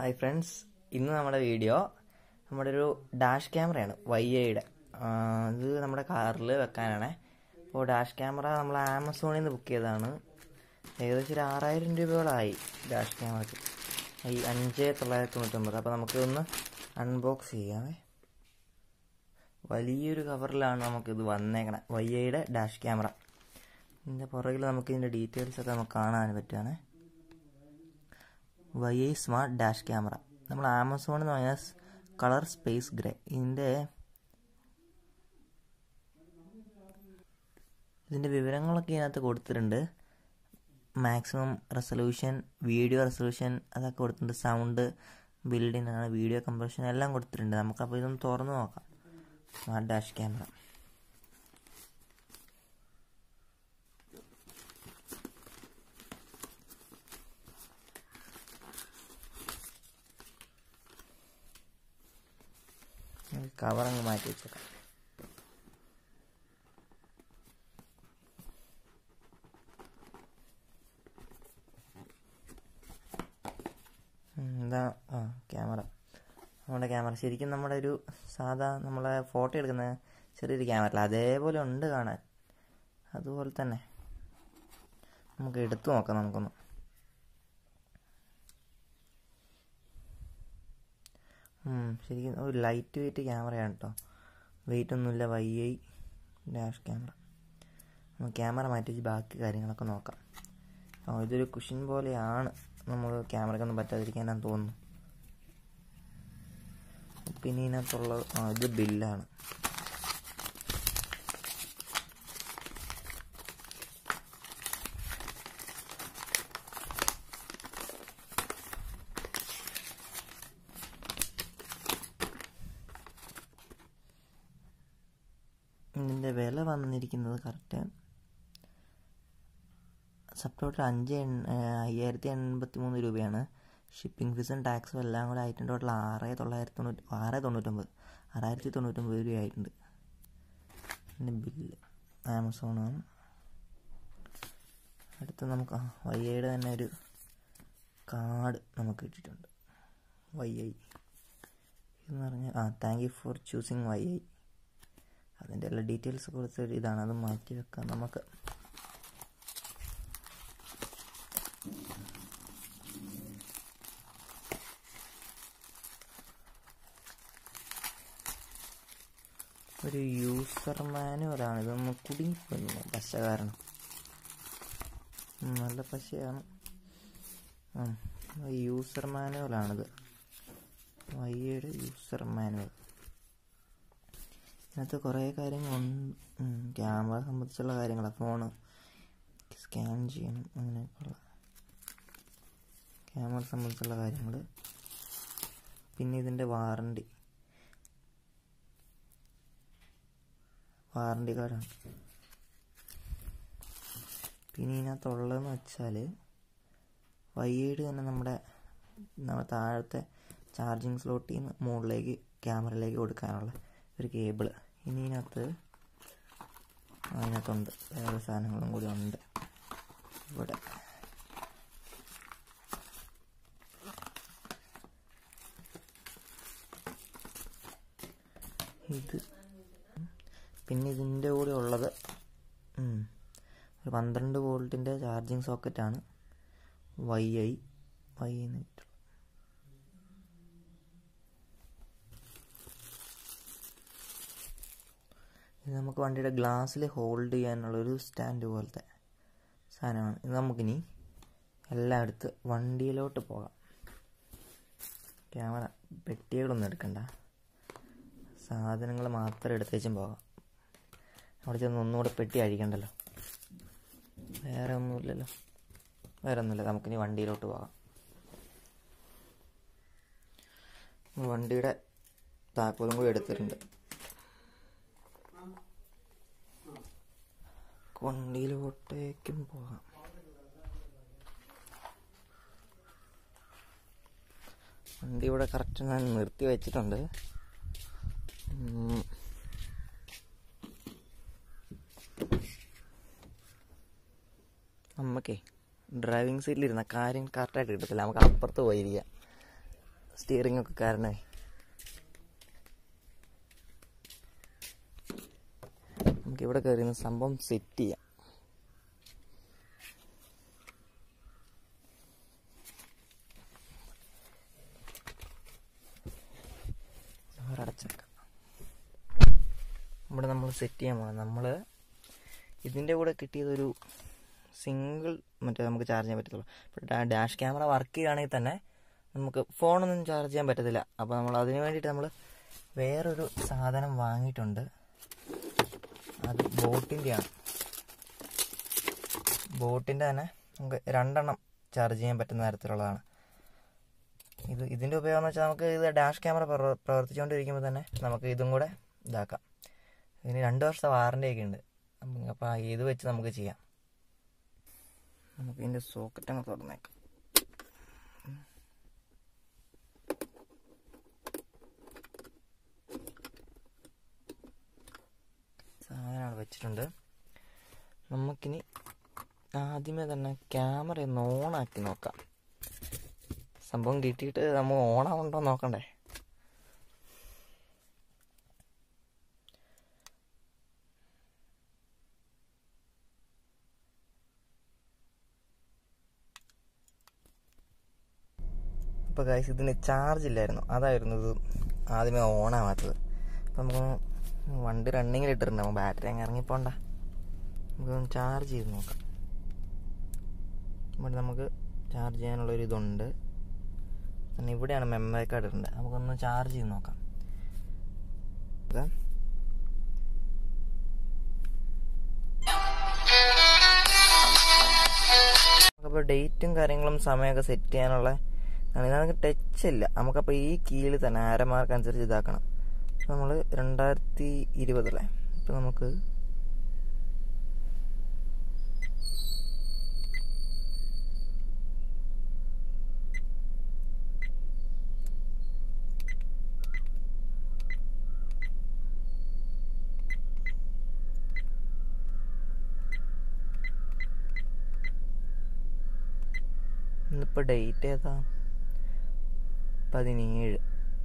hi friends ഇന്ന് നമ്മുടെ video നമ്മുടെ ഒരു ഡാഷ് ക്യാമറയാണ് വൈ ഐയുടെ ഇത് നമ്മുടെ കാറിൽ വെക്കാനാണ് അപ്പോൾ ഡാഷ് ക്യാമറ നമ്മൾ ആമസോണിൽ നിന്ന് ബുക്ക് ചെയ്തതാണ് ഏകദേശം ഒരു ആറായിരം രൂപയോളമായി ഡാഷ് ക്യാമറയ്ക്ക് ഈ അഞ്ച് തൊള്ളായിരത്തി തൊണ്ണൂറ്റൊമ്പത് അപ്പോൾ നമുക്ക് ഒന്ന് അൺബോക്സ് ചെയ്യാമേ വലിയൊരു കവറിലാണ് നമുക്കിത് വന്നേക്കണേ വൈ ഐയുടെ ഡാഷ് ക്യാമറ ഇതിൻ്റെ പുറകിൽ നമുക്ക് ഇതിൻ്റെ ഡീറ്റെയിൽസ് ഒക്കെ നമുക്ക് കാണാൻ പറ്റുകയാണ് Y I smart dash camera നമ്മൾ ആമസോണിൽ നിന്ന് വാങ്ങിയ കളർ സ്പേസ് ഗ്രേ ഇതിൻ്റെ ഇതിൻ്റെ വിവരങ്ങളൊക്കെ ഇതിനകത്ത് കൊടുത്തിട്ടുണ്ട് മാക്സിമം റെസൊല്യൂഷൻ വീഡിയോ റെസൊല്യൂഷൻ അതൊക്കെ കൊടുത്തിട്ടുണ്ട് സൗണ്ട് ബിൽഡിംഗ് ആണ് വീഡിയോ കമ്പ്രഷൻ എല്ലാം കൊടുത്തിട്ടുണ്ട് നമുക്കപ്പോൾ ഇതൊന്ന് തുറന്ന് നോക്കാം സ്മാർട്ട് ഡാഷ് ക്യാമറ കവർ അങ്ങ് മാറ്റി വെച്ചേക്കാം എന്താ ആ ക്യാമറ നമ്മുടെ ക്യാമറ ശരിക്കും നമ്മുടെ ഒരു സാധാ നമ്മളെ ഫോട്ടോ എടുക്കുന്ന ചെറിയൊരു ക്യാമറ അല്ല അതേപോലെ ഉണ്ട് കാണാൻ അതുപോലെ തന്നെ നമുക്ക് എടുത്തു നോക്കാം നമുക്കൊന്ന് ശരിക്കും ഒരു ലൈറ്റ് വെയിറ്റ് ക്യാമറയാണ് കേട്ടോ വെയിറ്റ് ഒന്നുമില്ല വൈ ഐ ഡാഷ് ക്യാമറ നമുക്ക് ക്യാമറ മാറ്റി വെച്ച് ബാക്കി കാര്യങ്ങളൊക്കെ നോക്കാം ആ ഇതൊരു കുഷൻ പോലെയാണ് നമ്മൾ ക്യാമറയ്ക്കൊന്നും പറ്റാതിരിക്കാനാന്ന് തോന്നുന്നു പിന്നെ ഇതിനകത്തുള്ള ആ ഇത് ബില്ലാണ് ഇതിൻ്റെ വില വന്നിരിക്കുന്നത് കറക്റ്റ് സബ് ടോട്ടൽ അഞ്ച് അയ്യായിരത്തി എൺപത്തി മൂന്ന് രൂപയാണ് ഷിപ്പിംഗ് ഫീസും ടാക്സും എല്ലാം കൂടെ ആയിട്ടുണ്ട് ടോട്ടൽ ആറ് തൊള്ളായിരത്തി തൊണ്ണൂറ്റി ആറ് തൊണ്ണൂറ്റൊമ്പത് ആറായിരത്തി തൊണ്ണൂറ്റൊമ്പത് രൂപയായിട്ടുണ്ട് പിന്നെ ബില്ല് ആമസോണാണ് അടുത്ത് നമുക്ക് വൈ ഐയുടെ തന്നെ ഒരു കാർഡ് നമുക്ക് കിട്ടിയിട്ടുണ്ട് വൈ ഐ എന്ന് പറഞ്ഞാൽ ആ thank you for choosing Y I അതിൻ്റെ എല്ലാ ഡീറ്റെയിൽസ് കൊടുത്തൊരു ഇതാണ് അത് മാറ്റി വെക്കാം നമുക്ക് ഒരു യൂസർ മാനുവലാണ് ഇതൊന്ന് കുടുങ്ങിപ്പോയി പശ കാരണം നല്ല പശയാണ് യൂസർ മാനുവലാണിത് വൈയുടെ യൂസർ മാനുവൽ ഇതിനകത്ത് കുറേ കാര്യങ്ങളുണ്ട് ക്യാമറ സംബന്ധിച്ചുള്ള കാര്യങ്ങളാണ് ഫോണ് സ്കാൻ ചെയ്യണം അങ്ങനെയൊക്കെയുള്ള ക്യാമറ സംബന്ധിച്ചുള്ള കാര്യങ്ങൾ പിന്നെ ഇതിൻ്റെ വാറണ്ടി വാറണ്ടി കാർഡാണ് പിന്നെ ഇതിനകത്തുള്ളതെന്ന് വെച്ചാൽ വൈകിട്ട് തന്നെ നമ്മുടെ നമ്മുടെ താഴത്തെ ചാർജിങ് സ്ലോട്ടിൽ നിന്ന് മുകളിലേക്ക് ക്യാമറയിലേക്ക് കൊടുക്കാനുള്ള ഒരു കേബിള് ഇനി ഇതിനകത്ത് അതിനകത്തുണ്ട് വേറെ സാധനങ്ങളും കൂടി ഉണ്ട് ഇവിടെ ഇത് പിന്നെ ഇതിൻ്റെ കൂടെ ഉള്ളത് ഒരു പന്ത്രണ്ട് വോൾട്ടിൻ്റെ ചാർജിങ് സോക്കറ്റാണ് വൈ ഐ വൈ എന്ന് ഇത് നമുക്ക് വണ്ടിയുടെ ഗ്ലാസ്സിൽ ഹോൾഡ് ചെയ്യാനുള്ളൊരു സ്റ്റാൻഡ് പോലത്തെ സാധനമാണ് ഇത് നമുക്കിനി എല്ലാം എടുത്ത് വണ്ടിയിലോട്ട് പോകാം ക്യാമറ പെട്ടികളൊന്നും എടുക്കണ്ട സാധനങ്ങൾ മാത്രം എടുത്തേച്ചും പോകാം അവിടെ ചെന്ന് ഒന്നുകൂടെ പെട്ടി അഴിക്കണ്ടല്ലോ വേറെ ഒന്നുമില്ലല്ലോ വേറെ ഒന്നുമില്ല നമുക്കിനി വണ്ടിയിലോട്ട് പോകാം വണ്ടിയുടെ താക്കോലും കൂടി എടുത്തിട്ടുണ്ട് വണ്ടിയിലോട്ടേക്കും പോകാം വണ്ടി ഇവിടെ കറക്റ്റ് ഞാൻ നിർത്തി വെച്ചിട്ടുണ്ട് നമുക്കേ ഡ്രൈവിംഗ് സീറ്റിലിരുന്ന കാര്യം കറക്റ്റായിട്ട് കിട്ടത്തില്ല നമുക്ക് അപ്പുറത്ത് പോയിരിക്കാം സ്റ്റിയറിംഗ് ഒക്കെ കാരണമേ നമുക്ക് ഇവിടെ കയറി നിന്ന് സംഭവം സെറ്റ് ചെയ്യാം അടച്ചേക്കാം ഇവിടെ നമ്മൾ സെറ്റ് ചെയ്യാൻ പോകണം നമ്മൾ ഇതിൻ്റെ കൂടെ കിട്ടിയതൊരു സിംഗിൾ മറ്റേ നമുക്ക് ചാർജ് ചെയ്യാൻ പറ്റത്തുള്ളൂ ഇപ്പോൾ ഡാഷ് ക്യാമറ വർക്ക് ചെയ്യുകയാണെങ്കിൽ തന്നെ നമുക്ക് ഫോണൊന്നും ചാർജ് ചെയ്യാൻ പറ്റത്തില്ല അപ്പോൾ നമ്മൾ അതിന് വേണ്ടിയിട്ട് നമ്മൾ വേറൊരു സാധനം വാങ്ങിയിട്ടുണ്ട് അത് ബോട്ടിൻ്റെയാണ് ബോട്ടിൻ്റെ തന്നെ നമുക്ക് രണ്ടെണ്ണം ചാർജ് ചെയ്യാൻ പറ്റുന്ന തരത്തിലുള്ളതാണ് ഇത് ഇതിൻ്റെ ഉപയോഗം എന്ന് വെച്ചാൽ നമുക്ക് ഇത് ഡാഷ് ക്യാമറ പ്രവർത്തിച്ചുകൊണ്ടിരിക്കുമ്പോൾ തന്നെ നമുക്ക് ഇതും കൂടെ ഇതാക്കാം ഇതിന് രണ്ട് വർഷത്തെ വാറണ്ടി ഒക്കെ ഉണ്ട് അപ്പോൾ ഇത് വെച്ച് നമുക്ക് ചെയ്യാം നമുക്ക് ഇതിൻ്റെ സോക്കറ്റ് അങ്ങ് തുറന്നേക്കാം സാധനമാണ് വെച്ചിട്ടുണ്ട് നമുക്കിനി ആദ്യമേ തന്നെ ക്യാമറ ഒന്ന് ഓണാക്കി നോക്കാം സംഭവം കിട്ടിയിട്ട് നമ്മൾ ഓണാവുണ്ടോ നോക്കണ്ടേ അപ്പോൾ ഗൈസ് ഇതിന് ചാർജ് ഇല്ലായിരുന്നു അതായിരുന്നു ഇത് ആദ്യമേ ഓണാവാത്തത് അപ്പം നമുക്ക് വണ്ടി റണ്ണിങ്ങിൽ ഇട്ടിട്ടുണ്ടാവും ബാറ്ററി അങ്ങ് ഇറങ്ങിപ്പോണ്ട നമുക്കൊന്ന് ചാർജ് ചെയ്ത് നോക്കാം ഇവിടെ നമുക്ക് ചാർജ് ചെയ്യാനുള്ളൊരു ഇതുണ്ട് പിന്നെ ഇവിടെയാണ് മെമ്മറി കാർഡ് ഇടേണ്ടത് നമുക്കൊന്ന് ചാർജ് ചെയ്ത് നോക്കാം നമുക്കപ്പോൾ ഡേറ്റും കാര്യങ്ങളും സമയമൊക്കെ സെറ്റ് ചെയ്യാനുള്ള നമുക്ക് ടച്ച് ഇല്ല നമുക്കപ്പോൾ ഈ കീഴിൽ തന്നെ ആരമാർക്ക് അനുസരിച്ച് ഇതാക്കണം നമ്മൾ രണ്ടായിരത്തി ഇരുപതല്ലേ ഇപ്പം നമുക്ക് ഇന്നിപ്പോൾ ഡേറ്റ് ഏതാ പതിനേഴ്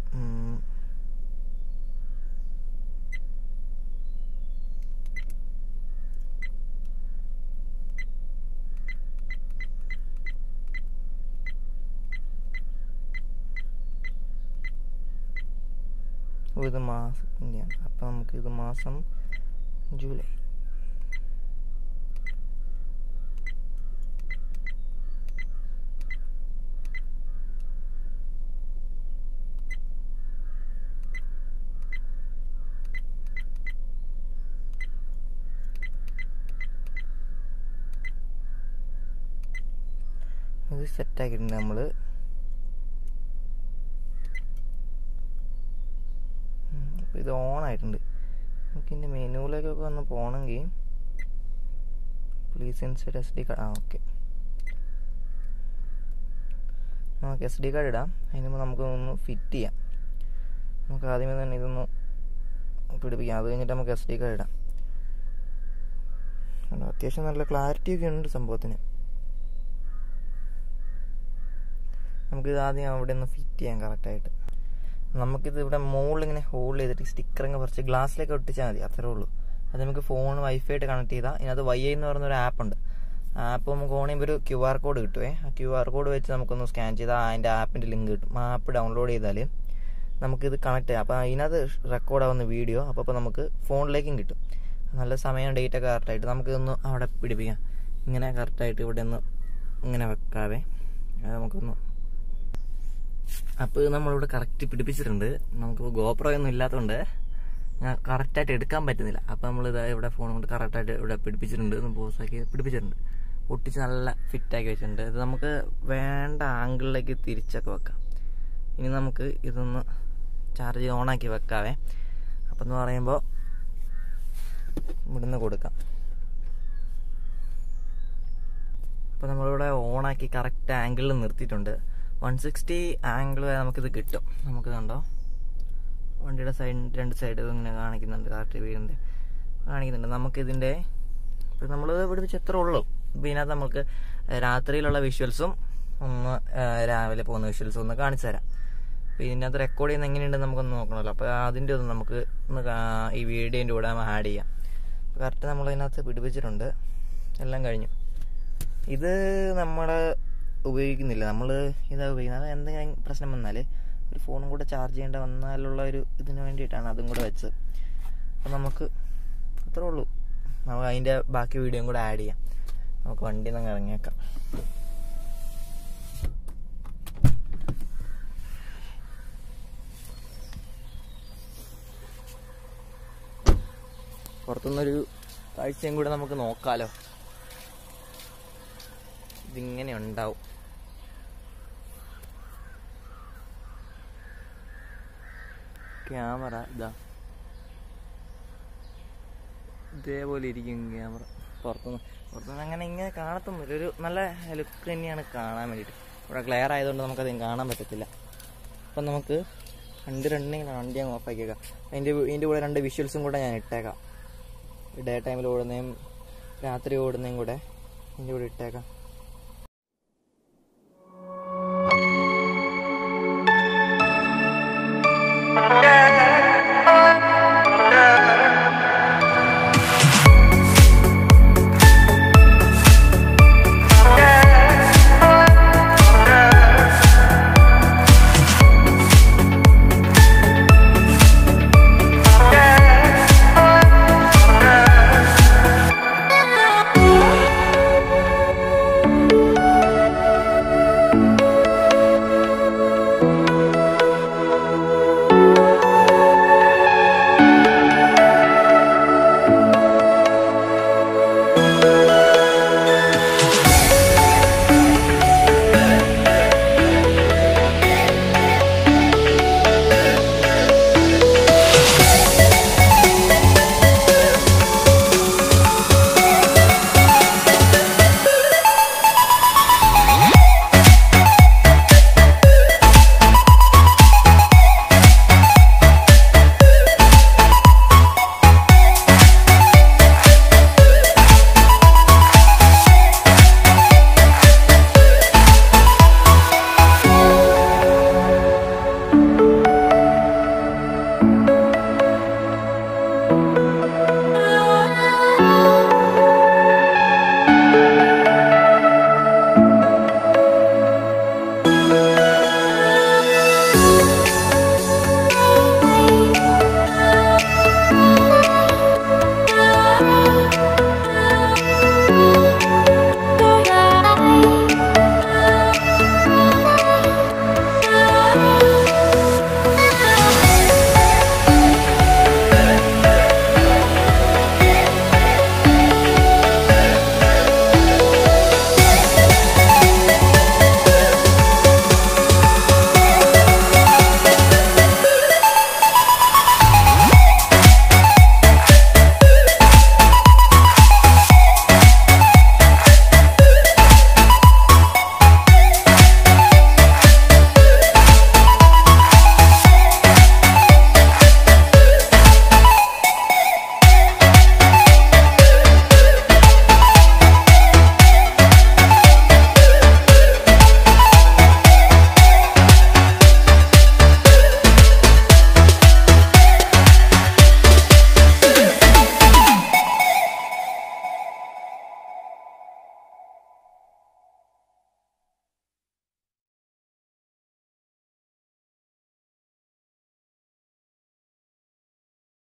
ഇത് മാസത്തിൻ്റെയാണ് അപ്പം നമുക്ക് ഇത് മാസം ജൂലൈ ഇത് സെറ്റാക്കിയിട്ടുണ്ട് നമ്മൾ അപ്പോൾ ഇത് ഓൺ ആയിട്ടുണ്ട് നമുക്ക് ഇതിൻ്റെ മെനുവിലേക്കൊക്കെ ഒന്ന് പോകണമെങ്കിൽ please inside S D card ആ ഓക്കെ നമുക്ക് എസ് ഡി കാർഡ് ഇടാം അതിന് മുമ്പ് നമുക്ക് ഒന്ന് ഫിറ്റ് ചെയ്യാം നമുക്ക് ആദ്യമേ തന്നെ ഇതൊന്ന് പിടിപ്പിക്കാം അത് കഴിഞ്ഞിട്ട് നമുക്ക് എസ് ഡി കാർഡ് ഇടാം അത്യാവശ്യം നല്ല ക്ലാരിറ്റി ഒക്കെ ഉണ്ട് സംഭവത്തിന് നമുക്കിത് ആദ്യം അവിടെ ഒന്ന് ഫിറ്റ് ചെയ്യാം കറക്റ്റായിട്ട് നമുക്കിത് ഇവിടെ മുകളിൽ ഇങ്ങനെ ഹോൾഡ് ചെയ്തിട്ട് സ്റ്റിക്കർ അങ്ങ് കുറച്ച് ഗ്ലാസ്സിലേക്ക് ഒട്ടിച്ചാൽ മതി അത്രേ ഉള്ളൂ അത് നമുക്ക് ഫോൺ വൈഫൈ ആയിട്ട് കണക്ട് ചെയ്താൽ ഇതിനകത്ത് വൈ ഐ എന്ന് പറയുന്ന ഒരു ആപ്പ് ഉണ്ട് ആപ്പ് നമുക്ക് ഓൺ ചെയ്യുമ്പോൾ ഒരു ക്യു ആർ കോഡ് കിട്ടുമേ ആ ക്യു ആർ കോഡ് വെച്ച് നമുക്കൊന്ന് സ്കാൻ ചെയ്താൽ അതിൻ്റെ ആപ്പിൻ്റെ ലിങ്ക് കിട്ടും ആ ആപ്പ് ഡൗൺലോഡ് ചെയ്താൽ നമുക്കിത് കണക്ട് ചെയ്യാം അപ്പോൾ അതിനകത്ത് റെക്കോർഡ് ആവുന്ന വീഡിയോ അപ്പോൾ അപ്പോൾ നമുക്ക് ഫോണിലേക്കും കിട്ടും നല്ല സമയം ഡേറ്റ് ഒക്കെ കറക്റ്റായിട്ട് നമുക്കിതൊന്ന് അവിടെ പിടിപ്പിക്കാം ഇങ്ങനെ കറക്റ്റായിട്ട് ഇവിടെ ഒന്ന് ഇങ്ങനെ വെക്കാവേ അത് നമുക്കൊന്ന് അപ്പോൾ നമ്മളിവിടെ കറക്റ്റ് പിടിപ്പിച്ചിട്ടുണ്ട് നമുക്കിപ്പോൾ ഗോപ്രോ ഒന്നും ഇല്ലാത്തതുകൊണ്ട് ഞാൻ കറക്റ്റായിട്ട് എടുക്കാൻ പറ്റുന്നില്ല അപ്പോൾ നമ്മളിത് ഇവിടെ ഫോൺ കൊണ്ട് കറക്റ്റായിട്ട് ഇവിടെ പിടിപ്പിച്ചിട്ടുണ്ട് ഒന്ന് പോസാക്കി പിടിപ്പിച്ചിട്ടുണ്ട് ഒട്ടിച്ച് നല്ല ഫിറ്റാക്കി വെച്ചിട്ടുണ്ട് ഇത് നമുക്ക് വേണ്ട ആംഗിളിലേക്ക് തിരിച്ചൊക്കെ വെക്കാം ഇനി നമുക്ക് ഇതൊന്ന് ചാർജ് ഓണാക്കി വെക്കാവേ അപ്പം എന്ന് പറയുമ്പോൾ ഇവിടുന്ന് കൊടുക്കാം അപ്പോൾ നമ്മളിവിടെ ഓണാക്കി കറക്റ്റ് ആംഗിളിൽ നിർത്തിയിട്ടുണ്ട് വൺ സിക്സ്റ്റി ആംഗിൾ വരെ നമുക്കിത് കിട്ടും നമുക്ക് കണ്ടോ വണ്ടിയുടെ സൈഡ് രണ്ട് സൈഡ് ഇങ്ങനെ കാണിക്കുന്നുണ്ട് കറക്റ്റ് വീടിൻ്റെ കാണിക്കുന്നുണ്ട് നമുക്കിതിൻ്റെ ഇപ്പം നമ്മൾ പിടിപ്പിച്ച് എത്ര ഉള്ളൂ ഇപ്പം ഇതിനകത്ത് നമുക്ക് രാത്രിയിലുള്ള വിഷ്വൽസും ഒന്ന് രാവിലെ പോകുന്ന വിഷ്വൽസും ഒന്ന് കാണിച്ചു തരാം അപ്പോൾ ഇതിനകത്ത് റെക്കോർഡ് ചെയ്യുന്ന എങ്ങനെയുണ്ടെന്ന് നമുക്കൊന്ന് നോക്കണമല്ലോ അപ്പോൾ അതിൻ്റെ ഒന്ന് നമുക്ക് ഒന്ന് കാ- ഈ വീഡിയോൻ്റെ കൂടെ ആഡ് ചെയ്യാം അപ്പോൾ കറക്റ്റ് നമ്മൾ ഇതിനകത്ത് പിടിപ്പിച്ചിട്ടുണ്ട് എല്ലാം കഴിഞ്ഞു ഇത് നമ്മൾ ഉപയോഗിക്കുന്നില്ല നമ്മൾ ഇതാ ഉപയോഗിക്കുന്നത് അത് എന്തെങ്കിലും പ്രശ്നം വന്നാൽ ഒരു ഫോണും കൂടെ ചാർജ് ചെയ്യേണ്ട വന്നാലുള്ള ഒരു ഇതിന് വേണ്ടിയിട്ടാണ് അതും കൂടെ വെച്ചത് അപ്പം നമുക്ക് അത്രേ ഉള്ളൂ നമുക്ക് അതിൻ്റെ ബാക്കി വീഡിയോയും കൂടെ ആഡ് ചെയ്യാം നമുക്ക് വണ്ടിയിൽ നിന്ന് ഇറങ്ങിയേക്കാം പുറത്തുനിന്നൊരു കാഴ്ചയും കൂടെ നമുക്ക് നോക്കാലോ ഇതിങ്ങനെ ഉണ്ടാവും ക്യാമറ ഇതാ ഇതേപോലെ ഇരിക്കും ക്യാമറ പുറത്തുനിന്ന് പുറത്തുനിന്ന് അങ്ങനെ ഇങ്ങനെ കാണത്തൊന്നുമില്ല ഒരു നല്ല ലുക്ക് തന്നെയാണ് കാണാൻ വേണ്ടിയിട്ട് ഇവിടെ ക്ലിയർ ആയതുകൊണ്ട് നമുക്കത് കാണാൻ പറ്റത്തില്ല അപ്പം നമുക്ക് രണ്ട് രണ്ടിങ്ങനെ വണ്ടി അങ്ങ് ഓഫാക്കിയേക്കാം അതിൻ്റെ ഇതിൻ്റെ കൂടെ രണ്ട് വിഷ്വൽസും കൂടെ ഞാൻ ഇട്ടേക്കാം ഡേ ടൈമിൽ ഓടുന്നതും രാത്രി ഓടുന്നതും കൂടെ ഇതിൻ്റെ കൂടെ ഇട്ടേക്കാം